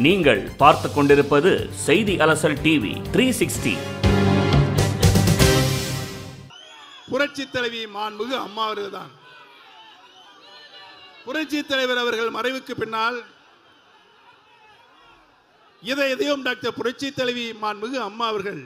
நீங்கள் பார்த்து கொண்டிருப்பது செய்தி அலசல் டிவி த்ரீ சிக்ஸ்டி புரட்சி தலைவி மாண்புமிகு அம்மா அவர்கள்தான் புரட்சி தலைவர் அவர்கள் மறைவுக்கு பின்னால் இதை எதையும் டாக்டர் புரட்சி தலைவி மாண்புமிகு அம்மா அவர்கள்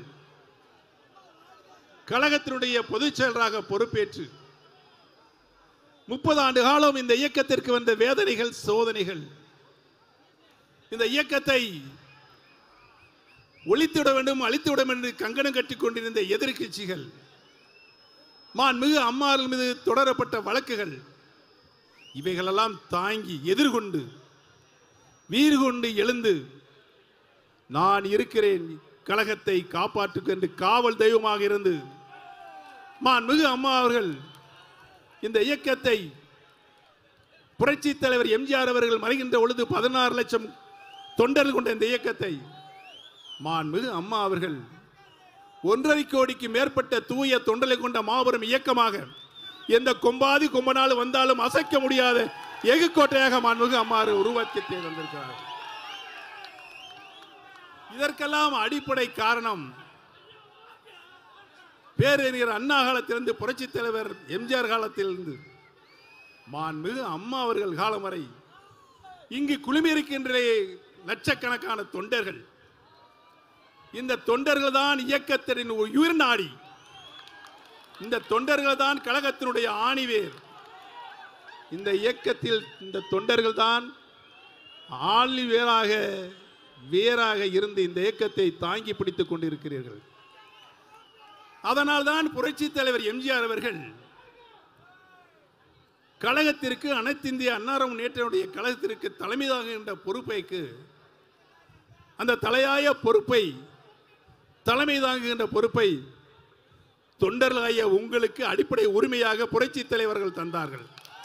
கழகத்தினுடைய பொதுச் செயலராக பொறுப்பேற்று முப்பது ஆண்டு காலம் இந்த இயக்கத்திற்கு வந்த வேதனைகள் சோதனைகள் இந்த இயக்கத்தை ஒழித்துவிட வேண்டும் அழித்துவிட வேண்டும் என்று கங்கணம் கட்டிக் கொண்டிருந்த எதிர்க்கட்சிகள் மாண்புமிகு அம்மார்கள் மீது தொடரப்பட்ட வழக்குகள் இவைகளெல்லாம் தாங்கி எதிர்கொண்டு வீறு கொண்டு எழுந்து நான் இருக்கிறேன் கழகத்தை காப்பாற்றுக்கு என்று காவல் தெய்வமாக இருந்து மாண்புமிகு அம்மா அவர்கள் இந்த இயக்கத்தை புரட்சி தலைவர் எம்ஜிஆர் அவர்கள் மறைகின்ற பொழுது பதினாறு லட்சம் தொண்டர்கள் கொண்ட இந்த இயக்கத்தை மாண்புமிகு அம்மா அவர்கள் ஒன்றரை கோடிக்கு மேற்பட்ட தூய தொண்டலை கொண்ட மாபெரும் இயக்கமாக எந்த கொம்பாதி கொம்பனாலும் வந்தாலும் அசைக்க முடியாத எகுக்கோட்டையாக மாண்புமிகு அம்மாறு உருவாக்கி வந்திருக்கிறார் இதற்கெல்லாம் அடிப்படை காரணம் பேரறிஞர் அண்ணா காலத்திலிருந்து புரட்சி தலைவர் எம்ஜிஆர் காலத்திலிருந்து மாண்புமிகு அம்மா அவர்கள் காலம் வரை இங்கு குழுமியிருக்கின்ற லட்சக்கணக்கான தொண்டர்கள் இந்த தொண்டர்கள் தான் இயக்கத்தின் உயிர் நாடி இந்த தொண்டர்கள் தான் கழகத்தினுடைய ஆணிவேர் இந்த இயக்கத்தில் இந்த தொண்டர்கள் தான் ஆளி வேராக வேராக இருந்து இந்த இயக்கத்தை தாங்கி பிடித்துக் கொண்டிருக்கிறீர்கள் அதனால் தான் புரட்சி தலைவர் எம்ஜிஆர் அவர்கள் கழகத்திற்கு அனைத்து இந்திய அன்னாரம் முன்னேற்றனுடைய கழகத்திற்கு தலைமை தாங்குகின்ற பொறுப்பைக்கு அந்த தலையாய பொறுப்பை தலைமை தாங்குகின்ற பொறுப்பை தொண்டர்களாகிய உங்களுக்கு அடிப்படை உரிமையாக புரட்சி தலைவர்கள் தந்தார்கள்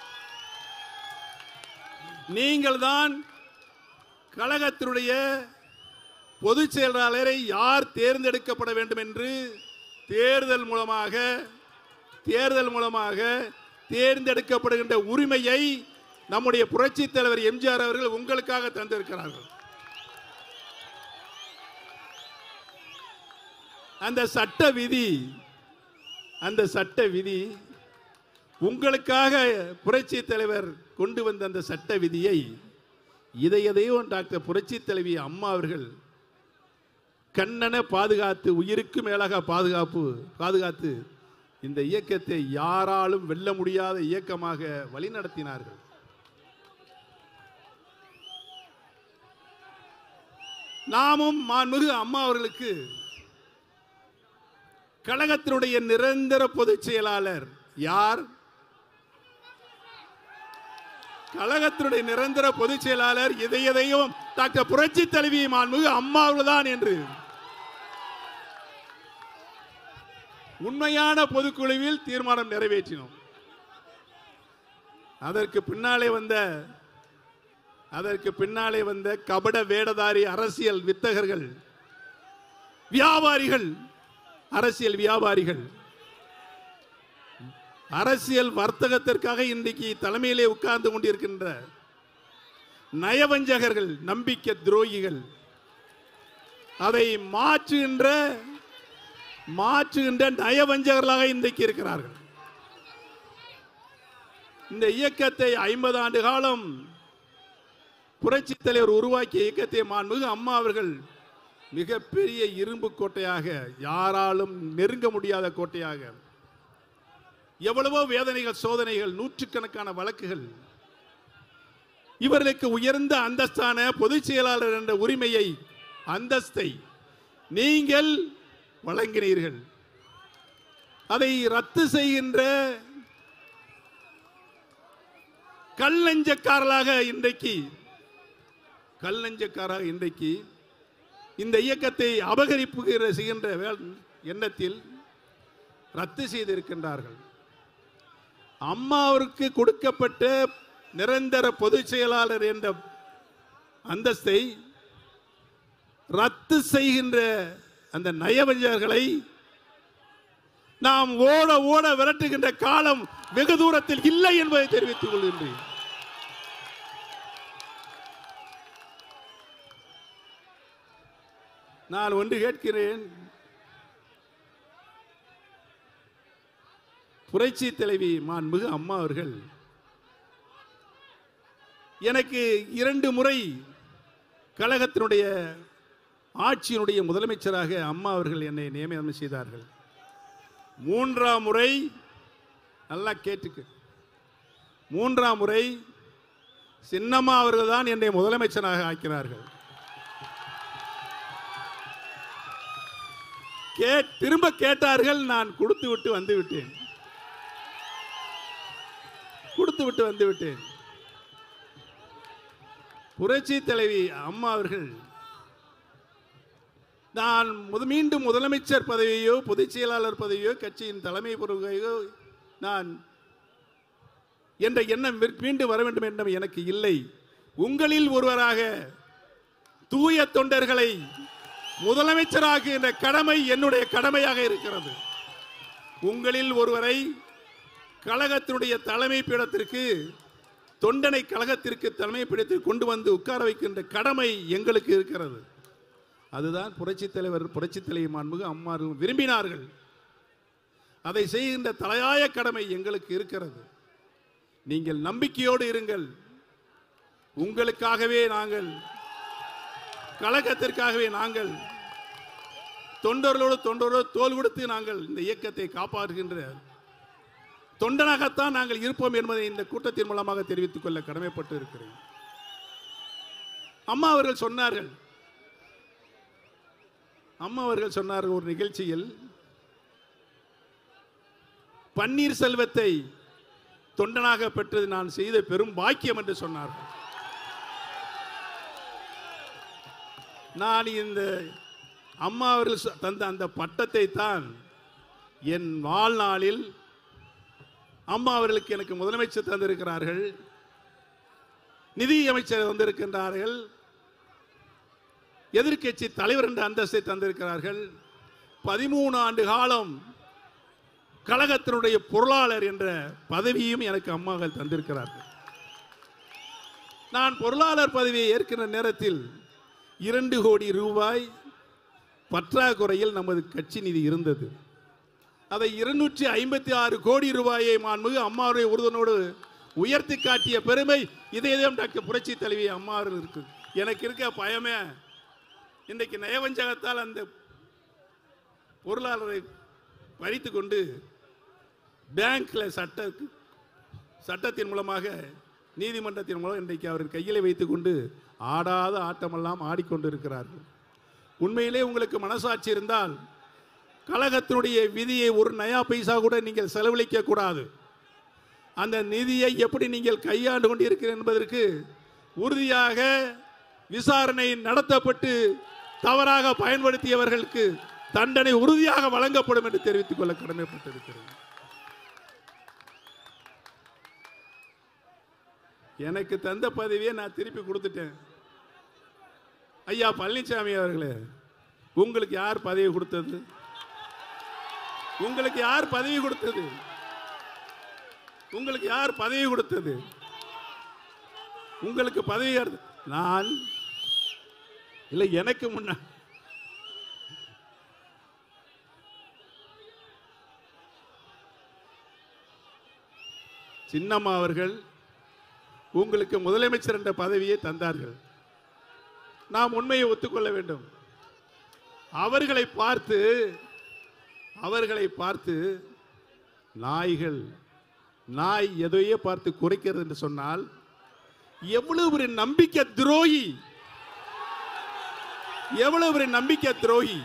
நீங்கள் தான் கழகத்தினுடைய பொதுச் செயலாளரை யார் தேர்ந்தெடுக்கப்பட வேண்டும் என்று தேர்தல் மூலமாக தேர்தல் மூலமாக தேர்ந்தெடுக்கப்படுகின்ற உரிமையை நம்முடைய புரட்சி தலைவர் எம்ஜிஆர் அவர்கள் உங்களுக்காக தந்திருக்கிறார்கள் அந்த சட்ட விதி அந்த சட்ட விதி உங்களுக்காக புரட்சி தலைவர் கொண்டு வந்த அந்த சட்ட விதியை இதை எதையும் டாக்டர் புரட்சி தலைவி அம்மா அவர்கள் கண்ணன பாதுகாத்து உயிருக்கு மேலாக பாதுகாப்பு பாதுகாத்து இந்த இயக்கத்தை யாராலும் வெல்ல முடியாத இயக்கமாக வழிநடத்தினார்கள் நாமும் மாண்புமிகு அம்மா அவர்களுக்கு கழகத்தினுடைய நிரந்தர பொதுச் செயலாளர் யார் கழகத்தினுடைய நிரந்தர பொதுச் செயலாளர் இதை எதையும் டாக்டர் புரட்சி தலைவி மாண்புமிகு அம்மாவுதான் என்று உண்மையான பொதுக்குழுவில் தீர்மானம் நிறைவேற்றினோம் அதற்கு பின்னாலே வந்த அதற்கு பின்னாலே வந்த கபட வேடதாரி அரசியல் வித்தகர்கள் வியாபாரிகள் அரசியல் வியாபாரிகள் அரசியல் வர்த்தகத்திற்காக இன்றைக்கு தலைமையிலே உட்கார்ந்து கொண்டிருக்கின்ற நயவஞ்சகர்கள் நம்பிக்கை துரோகிகள் அதை மாற்றுகின்ற மாற்றுகின்ற நயவஞ்சகர்களாக இன்றைக்கு இருக்கிறார்கள் இந்த இயக்கத்தை ஐம்பது ஆண்டு காலம் புரட்சி தலைவர் உருவாக்கிய இயக்கத்தை மாண்புமிகு அம்மா அவர்கள் மிகப்பெரிய இரும்பு கோட்டையாக யாராலும் நெருங்க முடியாத கோட்டையாக எவ்வளவோ வேதனைகள் சோதனைகள் நூற்றுக்கணக்கான வழக்குகள் இவர்களுக்கு உயர்ந்த அந்தஸ்தான பொதுச் செயலாளர் என்ற உரிமையை அந்தஸ்தை நீங்கள் வழங்கினீர்கள் அதை ரத்து செய்கின்ற கல்லஞ்சக்காரர்களாக இன்றைக்கு கல்லஞ்சக்காராக இன்றைக்கு இந்த இயக்கத்தை அபகரிப்பு செய்கின்ற வே- எண்ணத்தில் ரத்து செய்திருக்கின்றார்கள் அம்மாவிற்கு கொடுக்கப்பட்ட நிரந்தர பொதுச் செயலாளர் என்ற அந்தஸ்தை ரத்து செய்கின்ற அந்த நயவஞ்சர்களை நாம் ஓட ஓட விரட்டுகின்ற காலம் வெகு தூரத்தில் இல்லை என்பதை தெரிவித்துக் கொள்கின்றேன் நான் ஒன்று கேட்கிறேன் புரட்சி தலைவி மாண்புமிகு அம்மா அவர்கள் எனக்கு இரண்டு முறை கழகத்தினுடைய ஆட்சியினுடைய முதலமைச்சராக அம்மா அவர்கள் என்னை நியமனம் செய்தார்கள் மூன்றாம் முறை நல்லா கேட்டுக்கு மூன்றாம் முறை சின்னம்மா அவர்கள் தான் என்னை முதலமைச்சராக ஆக்கினார்கள் கே திரும்ப கேட்டார்கள் நான் கொடுத்து விட்டு வந்து விட்டேன் கொடுத்து விட்டு வந்து விட்டேன் புரட்சி தலைவி அம்மா அவர்கள் நான் முத மீண்டும் முதலமைச்சர் பதவியோ பொதுச் செயலாளர் பதவியோ கட்சியின் தலைமை பொறுப்பையோ நான் என்ற எண்ணம் மீ- மீண்டும் வர வேண்டும் என்ற எனக்கு இல்லை உங்களில் ஒருவராக தூய தொண்டர்களை முதலமைச்சராக்குகின்ற கடமை என்னுடைய கடமையாக இருக்கிறது உங்களில் ஒருவரை கழகத்தினுடைய தலைமை பீடத்திற்கு தொண்டனை கழகத்திற்கு தலைமை பீடத்திற்கு கொண்டு வந்து உட்கார வைக்கின்ற கடமை எங்களுக்கு இருக்கிறது அதுதான் புரட்சித் தலைவர் புரட்சித் தலைவி மாண்புகு அம்மாரும் விரும்பினார்கள் அதை செய்கின்ற தலையாய கடமை எங்களுக்கு இருக்கிறது நீங்கள் நம்பிக்கையோடு இருங்கள் உங்களுக்காகவே நாங்கள் கழகத்திற்காகவே நாங்கள் தொண்டர்களோடு தொண்டரோடு தோல் கொடுத்து நாங்கள் இந்த இயக்கத்தை காப்பாற்றுகின்ற தொண்டனாகத்தான் நாங்கள் இருப்போம் என்பதை இந்த கூட்டத்தின் மூலமாக தெரிவித்துக் கொள்ள கடமைப்பட்டு இருக்கிறேன் அம்மா அவர்கள் சொன்னார்கள் அம்மா அவர்கள் சொன்னார்கள் ஒரு நிகழ்ச்சியில் பன்னீர் செல்வத்தை தொண்டனாக பெற்றது நான் செய்த பெரும் பாக்கியம் என்று சொன்னார்கள் நான் இந்த அம்மா அவர்கள் சொ- தந்த அந்த பட்டத்தை தான் என் வாழ்நாளில் அம்மா அவர்களுக்கு எனக்கு முதலமைச்சர் தந்திருக்கிறார்கள் நிதி அமைச்சர் வந்திருக்கின்றார்கள் எதிர்க்கட்சி தலைவர் என்ற அந்தஸ்தை தந்திருக்கிறார்கள் பதிமூணு ஆண்டு காலம் கழகத்தினுடைய பொருளாளர் என்ற பதவியும் எனக்கு அம்மாக்கள் தந்திருக்கிறார்கள் நான் பொருளாளர் பதவியை ஏற்கின்ற நேரத்தில் இரண்டு கோடி ரூபாய் பற்றாக்குறையில் நமது கட்சி நிதி இருந்தது அதை இருநூற்றி ஐம்பத்தி ஆறு கோடி ரூபாயை மாண்புமிகு அம்மாவுடைய உறுதுணோடு உயர்த்தி காட்டிய பெருமை இதே இதயம் டாக்டர் புரட்சி தலைவி அம்மா அவர்கள் இருக்கு எனக்கு இருக்க பயமே இன்றைக்கு நயவஞ்சகத்தால் அந்த பொருளாளரை பறித்து கொண்டு பேங்க்ல சட்ட சட்டத்தின் மூலமாக நீதிமன்றத்தின் மூலம் இன்றைக்கு அவர் கையிலே வைத்துக்கொண்டு ஆடாத ஆட்டமெல்லாம் ஆடிக்கொண்டிருக்கிறார்கள் உண்மையிலே உங்களுக்கு மனசாட்சி இருந்தால் கழகத்தினுடைய விதியை ஒரு நயா பைசா கூட நீங்கள் செலவழிக்க கூடாது அந்த நிதியை எப்படி நீங்கள் கையாண்டு கொண்டிருக்கிறீர்கள் என்பதற்கு உறுதியாக விசாரணை நடத்தப்பட்டு தவறாக பயன்படுத்தியவர்களுக்கு தண்டனை உறுதியாக வழங்கப்படும் என்று தெரிவித்துக் கொள்ள கடமைப்பட்டிருக்கிறேன் எனக்கு தந்த பதவியை நான் திருப்பி கொடுத்துட்டேன் ஐயா பழனிசாமி அவர்களே உங்களுக்கு யார் பதவி கொடுத்தது உங்களுக்கு யார் பதவி கொடுத்தது உங்களுக்கு யார் பதவி கொடுத்தது உங்களுக்கு பதவி யார் நான் இல்லை எனக்கு முன்ன சின்னம்மா அவர்கள் உங்களுக்கு முதலமைச்சர் என்ற பதவியை தந்தார்கள் நாம் உண்மையை ஒத்துக்கொள்ள வேண்டும் அவர்களை பார்த்து அவர்களை பார்த்து நாய்கள் நாய் எதையோ பார்த்து குறைக்கிறது என்று சொன்னால் எவ்வளவு ஒரு நம்பிக்கை துரோகி எவ்வளவு ஒரு நம்பிக்கை துரோகி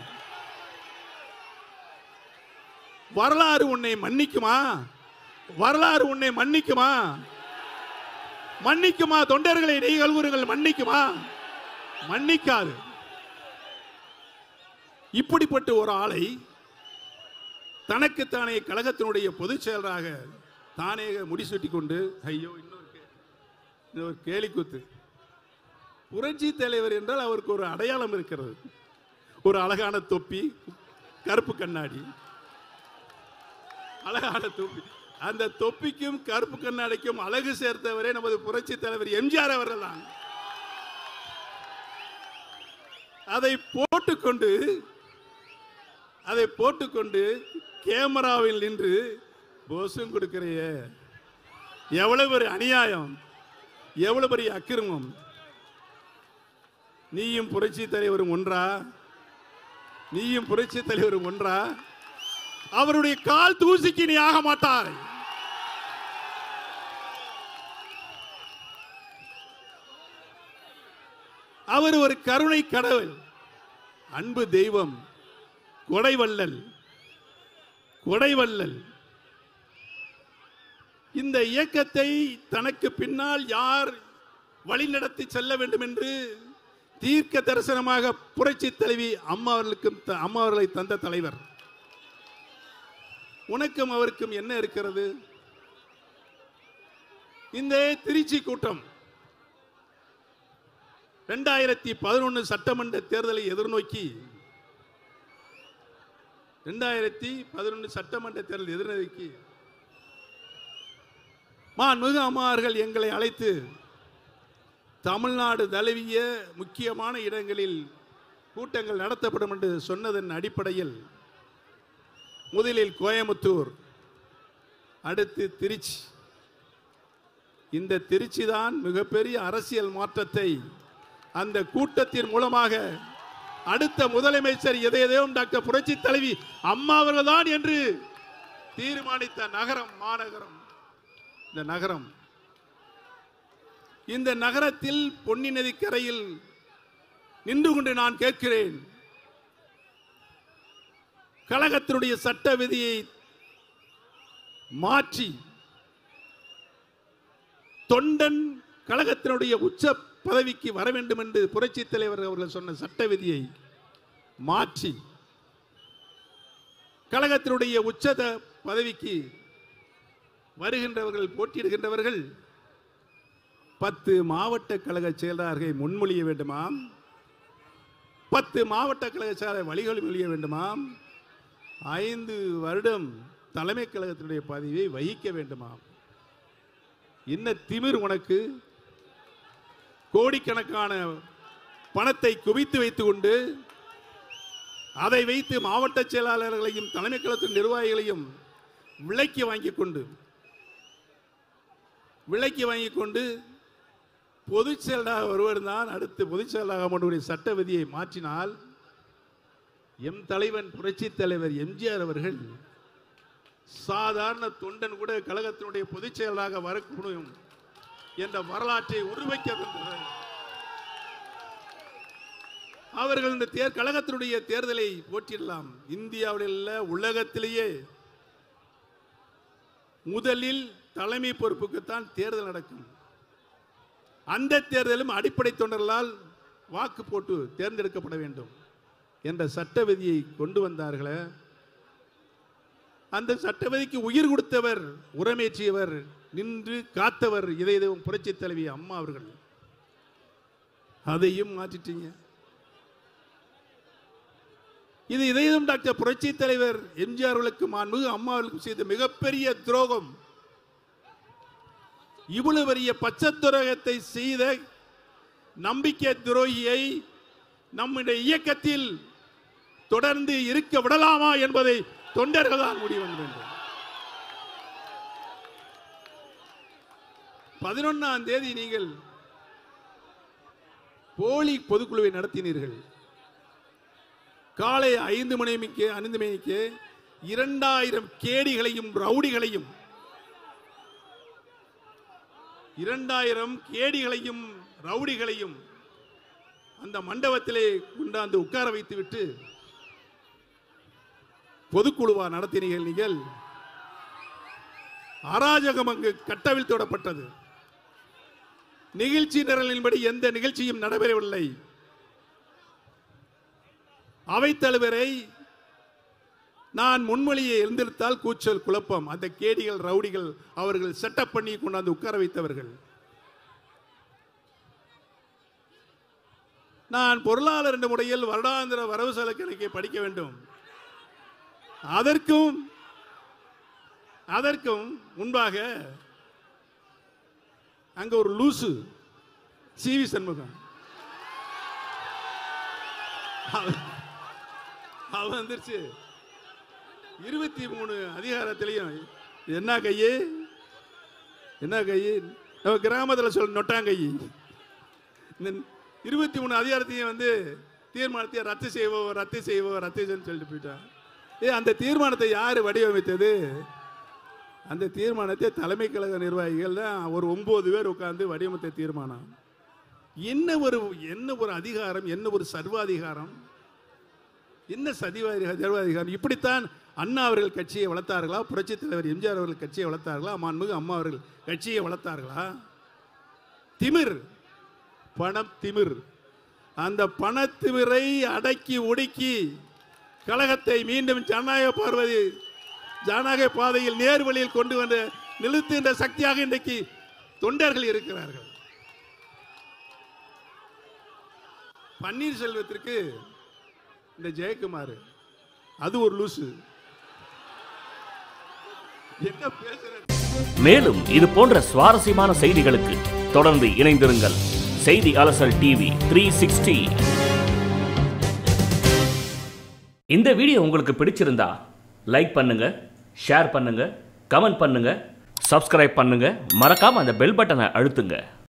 வரலாறு உன்னை மன்னிக்குமா வரலாறு உன்னை மன்னிக்குமா மன்னிக்குமா தொண்டர்களை நெய்கல்வர்கள் மன்னிக்குமா மன்னிக்காது இப்படிப்பட்ட ஒரு ஆளை தனக்குத்தானே கழகத்தினுடைய பொதுச் செயலராக தானே முடிசூட்டி கொண்டு ஐயோ இன்னொரு கே- இன்னொரு கேலிக்கூத்து புரட்சி தலைவர் என்றால் அவருக்கு ஒரு அடையாளம் இருக்கிறது ஒரு அழகான தொப்பி கருப்பு கண்ணாடி அழகான தொப்பி அந்த தொப்பிக்கும் கருப்பு கண்ணாடிக்கும் அழகு சேர்த்தவரே நமது புரட்சி தலைவர் எம்ஜிஆர் அவர்கள் தான் அதை போட்டுக்கொண்டு அதை போட்டுக்கொண்டு கேமராவில் நின்று போஸும் கொடுக்கிறைய எவ்வளவு பெரிய அநியாயம் எவ்வளவு பெரிய அக்கிரமம் நீயும் புரட்சி தலைவரும் ஒன்றா நீயும் புரட்சி தலைவரும் ஒன்றா அவருடைய கால் தூசிக்கு நீ ஆக மாட்டாய் அவர் ஒரு கருணை கடவுள் அன்பு தெய்வம் கொடைவள்ளல் கொடைவள்ளல் இந்த இயக்கத்தை தனக்கு பின்னால் யார் வழிநடத்தி செல்ல வேண்டும் என்று தீர்க்க தரிசனமாக புரட்சி தலைவி அம்மா அவர்களுக்கும் த- அம்மா அவர்களை தந்த தலைவர் உனக்கும் அவருக்கும் என்ன இருக்கிறது இந்த திருச்சி கூட்டம் ரெண்டாயிரத்தி பதினொன்று சட்டமன்ற தேர்தலை எதிர்நோக்கி ரெண்டாயிரத்தி பதினொன்று சட்டமன்ற தேர்தல் எதிர்நோக்கி மாண்புமிகு அம்மாவர்கள் எங்களை அழைத்து தமிழ்நாடு தழுவிய முக்கியமான இடங்களில் கூட்டங்கள் நடத்தப்படும் என்று சொன்னதன் அடிப்படையில் முதலில் கோயமுத்தூர் அடுத்து திருச்சி இந்த திருச்சி தான் மிகப்பெரிய அரசியல் மாற்றத்தை அந்த கூட்டத்தின் மூலமாக அடுத்த முதலமைச்சர் எதையதையும் டாக்டர் புரட்சி தலைவி அம்மா அவர்கள்தான் என்று தீர்மானித்த நகரம் மாநகரம் இந்த நகரம் இந்த நகரத்தில் பொன்னி நதிக்கரையில் நின்று கொண்டு நான் கேட்கிறேன் கழகத்தினுடைய சட்ட விதியை மாற்றி தொண்டன் கழகத்தினுடைய உச்ச பதவிக்கு வர வேண்டும் என்று புரட்சி தலைவர் அவர்கள் சொன்ன சட்ட விதியை மாற்றி கழகத்தினுடைய உச்சத பதவிக்கு வருகின்றவர்கள் போட்டியிடுகின்றவர்கள் பத்து மாவட்ட கழக செயலாளர்களை முன்மொழிய வேண்டுமாம் பத்து மாவட்ட கழக செயலாளர் வழிகள் மொழிய வேண்டுமாம் ஐந்து வருடம் தலைமை கழகத்தினுடைய பதவியை வகிக்க வேண்டுமாம் என்ன திமிர் உனக்கு கோடிக்கணக்கான பணத்தை குவித்து வைத்துக் கொண்டு அதை வைத்து மாவட்ட செயலாளர்களையும் தலைமை கழகத்தின் நிர்வாகிகளையும் விலைக்கு வாங்கி கொண்டு விலைக்கு வாங்கி கொண்டு பொதுச் செயலாளர் ஒருவர் தான் அடுத்து பொதுச் செயலாளர் அவனுடைய சட்ட விதியை மாற்றினால் எம் தலைவன் புரட்சி தலைவர் எம்ஜிஆர் அவர்கள் சாதாரண தொண்டன் கூட கழகத்தினுடைய பொதுச் செயலராக வர முடியும் என்ற வரலாற்றை உருவைக்க வந்தவர். அவர்கள் இந்த தேர் கழகத்தினுடைய தேர்தலை போட்டியிடலாம் இந்தியாவில் இல்ல உலகத்திலேயே முதலில் தலைமை பொறுப்புக்குத்தான் தேர்தல் நடக்கும் அந்த தேர்தலும் அடிப்படை தொண்டர்களால் வாக்கு போட்டு தேர்ந்தெடுக்கப்பட வேண்டும் என்ற சட்ட விதியை கொண்டு வந்தார்களே அந்த சட்டவிதிக்கு உயிர் கொடுத்தவர் உரமேற்றியவர் நின்று காத்தவர் இதை தெய்வம் புரட்சி தலைவி அம்மா அவர்கள் அதையும் மாற்றிட்டீங்க இது இதயம் டாக்டர் புரட்சி தலைவர் எம்ஜிஆர் அவர்களுக்கு மாண்புமிகு அம்மா அவர்களுக்கு செய்த மிகப்பெரிய துரோகம் இவ்வளவு பெரிய பச்சை துரோகத்தை செய்த நம்பிக்கை துரோகியை நம்முடைய இயக்கத்தில் தொடர்ந்து இருக்க விடலாமா என்பதை தொண்டர்கள் தான் முடிவு பண்ண வேண்டும் பதினொன்னாம் தேதி நீங்கள் போலி பொதுக்குழுவை நடத்தினீர்கள் காலை ஐந்து மணிக்கு ஐந்து மணிக்கு இரண்டாயிரம் கேடிகளையும் ரவுடிகளையும் இரண்டாயிரம் கேடிகளையும் ரவுடிகளையும் அந்த மண்டபத்திலே கொண்டாந்து உட்கார வைத்துவிட்டு பொதுக்குழுவா நடத்தினீர்கள் நீங்கள் அராஜகம் அங்கு கட்டவிழ்த்தோடப்பட்டது நிகழ்ச்சி நிரலின்படி எந்த நிகழ்ச்சியும் நடைபெறவில்லை அவைத்தலைவரை நான் முன்மொழியை இருந்திருந்தால் கூச்சல் குழப்பம் அந்த கேடிகள் ரவுடிகள் அவர்கள் செட்டப் பண்ணி கொண்டாந்து உட்கார வைத்தவர்கள் நான் பொருளாளர் என்ற முறையில் வருடாந்திர வரவு செலவு கணக்கை படிக்க வேண்டும் அதற்கும் அதற்கும் முன்பாக அங்க ஒரு லூசு சி வி சண்முகம் அவ- அவ வந்துருச்சு இருபத்தி மூணு அதிகாரத்திலையும் இது என்ன கையு என்ன கையு நம்ம கிராமத்தில் சொல்ல நொட்டாங்கை இந்த இருபத்தி மூணு அதிகாரத்தையும் வந்து தீர்மானத்தை ரத்து செய்வோம் ரத்து செய்வோம் ரத்து செய்வோம்னு சொல்லிட்டு போயிட்டான் ஏ அந்த தீர்மானத்தை யார் வடிவமைத்தது அந்த தீர்மானத்தை தலைமை கழக நிர்வாகிகள் தான் ஒரு ஒன்பது பேர் உட்கார்ந்து வடிவமைத்த தீர்மானம் என்ன ஒரு என்ன ஒரு அதிகாரம் என்ன ஒரு சர்வாதிகாரம் என்ன சதிவாதி சர்வாதிகாரம் இப்படித்தான் அண்ணா அவர்கள் கட்சியை வளர்த்தார்களா புரட்சித் தலைவர் எம்ஜிஆர் அவர்கள் கட்சியை வளர்த்தார்களா மாண்புமிகு அம்மா அவர்கள் கட்சியை வளர்த்தார்களா திமிர் பணம் திமிர் அந்த பணத்திமிரை அடக்கி ஒடுக்கி கழகத்தை மீண்டும் ஜனநாயக பார்வதி ஜனநாயக பாதையில் நேர்வழியில் கொண்டு வந்து நிறுத்துகின்ற சக்தியாக இன்றைக்கு தொண்டர்கள் இருக்கிறார்கள் பன்னீர்செல்வத்திற்கு இந்த ஜெயக்குமார் அது ஒரு லூசு என்ன பேசுற மேலும் இது போன்ற சுவாரஸ்யமான செய்திகளுக்கு தொடர்ந்து இணைந்திருங்கள் செய்தி அலசல் டிவி த்ரீ சிக்ஸ்டி இந்த வீடியோ உங்களுக்கு பிடிச்சிருந்தா லைக் பண்ணுங்க ஷேர் பண்ணுங்க கமெண்ட் பண்ணுங்க சப்ஸ்கிரைப் பண்ணுங்க மறக்காம அந்த பெல் பட்டனை அழுத்துங்க